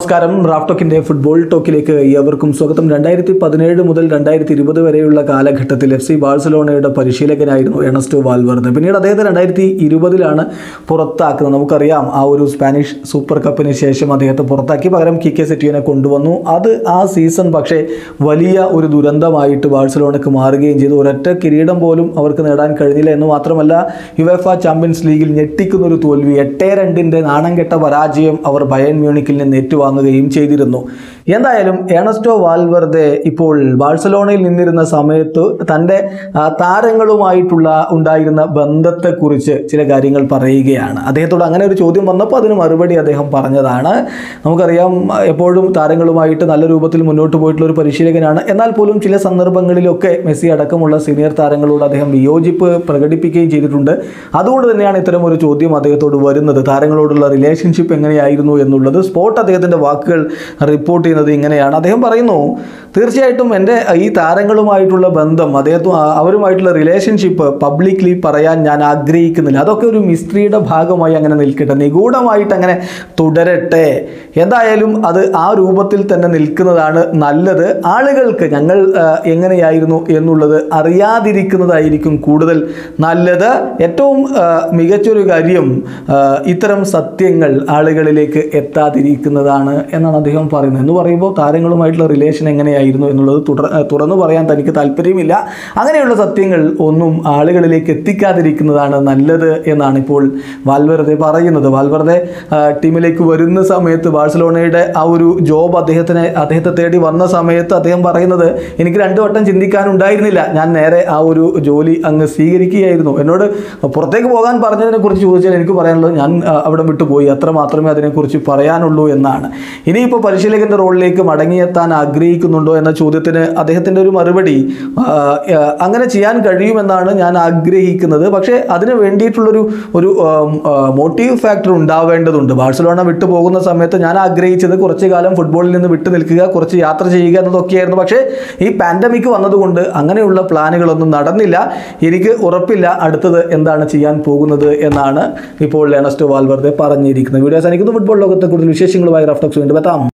നമസ്കാരം റാഫ്ടോക്കിന്റെ ഫുട്ബോൾ ടോക്കിലേക്ക് ഏവർക്കും സ്വാഗതം രണ്ടായിരത്തി പതിനേഴ് മുതൽ രണ്ടായിരത്തി ഇരുപത് വരെയുള്ള കാലഘട്ടത്തിൽ എഫ് സി ബാഴ്സലോണയുടെ പരിശീലകനായിരുന്നു എണസ്റ്റോ വാൽവർദ് പിന്നീട് അദ്ദേഹത്തെ രണ്ടായിരത്തി ഇരുപതിലാണ് പുറത്താക്കുന്നത് നമുക്കറിയാം ആ ഒരു സ്പാനിഷ് സൂപ്പർ കപ്പിന് ശേഷം അദ്ദേഹത്തെ പുറത്താക്കി പകരം കി കെ സെറ്റിയനെ കൊണ്ടുവന്നു അത് ആ സീസൺ പക്ഷേ വലിയ ഒരു ദുരന്തമായിട്ട് ബാഴ്സലോണയ്ക്ക് മാറുകയും ചെയ്തു ഒരൊറ്റ കിരീടം പോലും അവർക്ക് നേടാൻ കഴിഞ്ഞില്ല എന്ന് മാത്രമല്ല യുവേഫ ചാമ്പ്യൻസ് ലീഗിൽ ഞെട്ടിക്കുന്ന ഒരു തോൽവി എട്ടേ രണ്ടിൻ്റെ നാണം കെട്ട പരാജയം അവർ ബയൻ മ്യൂണിക്കിൽ നിന്ന് ഏറ്റുവാങ്ങുകയും ചെയ്തിരുന്നു എന്തായാലും ഏണസ്റ്റോ വാൽവർദെ ഇപ്പോൾ ബാഴ്സലോണയിൽ നിന്നിരുന്ന സമയത്ത് തൻ്റെ ആ, താരങ്ങളുമായിട്ടുള്ള ഉണ്ടായിരുന്ന ബന്ധത്തെക്കുറിച്ച് ചില കാര്യങ്ങൾ പറയുകയാണ് അദ്ദേഹത്തോട് അങ്ങനെ ഒരു ചോദ്യം വന്നപ്പോൾ അതിന് മറുപടി അദ്ദേഹം പറഞ്ഞതാണ് നമുക്കറിയാം എപ്പോഴും താരങ്ങളുമായിട്ട് നല്ല രൂപത്തിൽ മുന്നോട്ട് പോയിട്ടുള്ള ഒരു പരിശീലകനാണ് എന്നാൽ പോലും ചില സന്ദർഭങ്ങളിലൊക്കെ മെസ്സി അടക്കമുള്ള സീനിയർ താരങ്ങളോട് അദ്ദേഹം വിയോജിപ്പ് പ്രകടിപ്പിക്കുകയും ചെയ്തിട്ടുണ്ട് അതുകൊണ്ട് തന്നെയാണ് ഇത്തരം ഒരു ചോദ്യം അദ്ദേഹത്തോട് വരുന്നത് താരങ്ങളോടുള്ള റിലേഷൻഷിപ്പ് എങ്ങനെയായിരുന്നു എന്നുള്ളത് സ്പോട്ട് അദ്ദേഹത്തിൻ്റെ വാക്കുകൾ റിപ്പോർട്ട് ചെയ്യുന്നത് ഇങ്ങനെയാണ് അദ്ദേഹം പറയുന്നു തീർച്ചയായിട്ടും എൻ്റെ ഈ താരങ്ങളുമായിട്ടുള്ള ബന്ധം അദ്ദേഹത്തും ആ- അവരുമായിട്ടുള്ള റിലേഷൻഷിപ്പ് പബ്ലിക്ലി പറയാൻ ഞാൻ ആഗ്രഹിക്കുന്നില്ല അതൊക്കെ ഒരു മിസ്ത്രിയുടെ ഭാഗമായി അങ്ങനെ നിൽക്കട്ടെ നിഗൂഢമായിട്ട് അങ്ങനെ തുടരട്ടെ എന്തായാലും അത് ആ രൂപത്തിൽ തന്നെ നിൽക്കുന്നതാണ് നല്ലത് ആളുകൾക്ക് ഞങ്ങൾ ആ, എങ്ങനെയായിരുന്നു എന്നുള്ളത് അറിയാതിരിക്കുന്നതായിരിക്കും കൂടുതൽ നല്ലത് ഏറ്റവും ആ, മികച്ചൊരു കാര്യം ആ, ഇത്തരം സത്യങ്ങൾ ആളുകളിലേക്ക് എത്താതിരിക്കുന്നതാണ് എന്നാണ് അദ്ദേഹം പറയുന്നത് എന്ന് പറയുമ്പോൾ താരങ്ങളുമായിട്ടുള്ള റിലേഷൻ എങ്ങനെയായിരുന്നു എന്നുള്ളത് തുടർ ആ, തുറന്നു പറയാൻ തനിക്ക് താല്പര്യമില്ല അങ്ങനെയുള്ള സത്യങ്ങൾ ഒന്നും ആളുകളിലേക്ക് എത്തിക്കാതിരിക്കുന്നതാണ് നല്ലത് എന്നാണ് ഇപ്പോൾ വാൽവെറുതെ പറയുന്നത് വാൽവെറുതെ ആ, ടീമിലേക്ക് വരുന്ന സമയത്ത് ബാഴ്സലോണയുടെ ആ ഒരു ജോബ് അദ്ദേഹത്തിനെ അദ്ദേഹത്തെ തേടി വന്ന സമയത്ത് അദ്ദേഹം പറയുന്നത് എനിക്ക് രണ്ടു വട്ടം ചിന്തിക്കാനുണ്ടായിരുന്നില്ല ഞാൻ നേരെ ആ ഒരു ജോലി അങ്ങ് സ്വീകരിക്കുകയായിരുന്നു എന്നോട് പുറത്തേക്ക് പോകാൻ പറഞ്ഞതിനെ കുറിച്ച് ചോദിച്ചാൽ എനിക്ക് പറയാനുള്ളത് ഞാൻ ആ, അവിടെ വിട്ടു പോയി അത്ര മാത്രമേ അതിനെക്കുറിച്ച് പറയാനുള്ളൂ എന്നാണ് ഇനിയിപ്പോൾ പരിശീലകന്റെ റോളിലേക്ക് മടങ്ങിയെത്താൻ ആഗ്രഹിക്കുന്നുണ്ടോ എന്ന ചോദ്യത്തിന് അദ്ദേഹത്തിൻ്റെ ഒരു മറുപടി ആ, ആ, അങ്ങനെ ചെയ്യാൻ കഴിയുമെന്നാണ് ഞാൻ ആഗ്രഹിക്കുന്നത് പക്ഷേ അതിന് വേണ്ടിയിട്ടുള്ളൊരു ഒരു മോട്ടീവ് ഫാക്ടർ ഉണ്ടാവേണ്ടതുണ്ട് ബാഴ്സലോണ വിട്ടു പോകുന്ന സമയത്ത് ഞാൻ ആഗ്രഹിച്ചത് കുറച്ച് കാലം ഫുട്ബോളിൽ നിന്ന് വിട്ടു നിൽക്കുക കുറച്ച് യാത്ര ചെയ്യുക എന്നതൊക്കെയായിരുന്നു പക്ഷേ ഈ പാൻഡമിക് വന്നതുകൊണ്ട് അങ്ങനെയുള്ള പ്ലാനുകളൊന്നും നടന്നില്ല എനിക്ക് ഉറപ്പില്ല അടുത്തത് എന്താണ് ചെയ്യാൻ പോകുന്നത് എന്നാണ് ഇപ്പോൾ ലേണസ്റ്റോ വാൽവർദെ പറഞ്ഞിരിക്കുന്നത് വീഡിയോ അവസാനിക്കുന്നു ഫുട്ബോൾ ലോകത്തെ കൂടുതൽ വിശേഷങ്ങളുമായി റഫ്റ്റോക്സ് വീണ്ടും എത്താം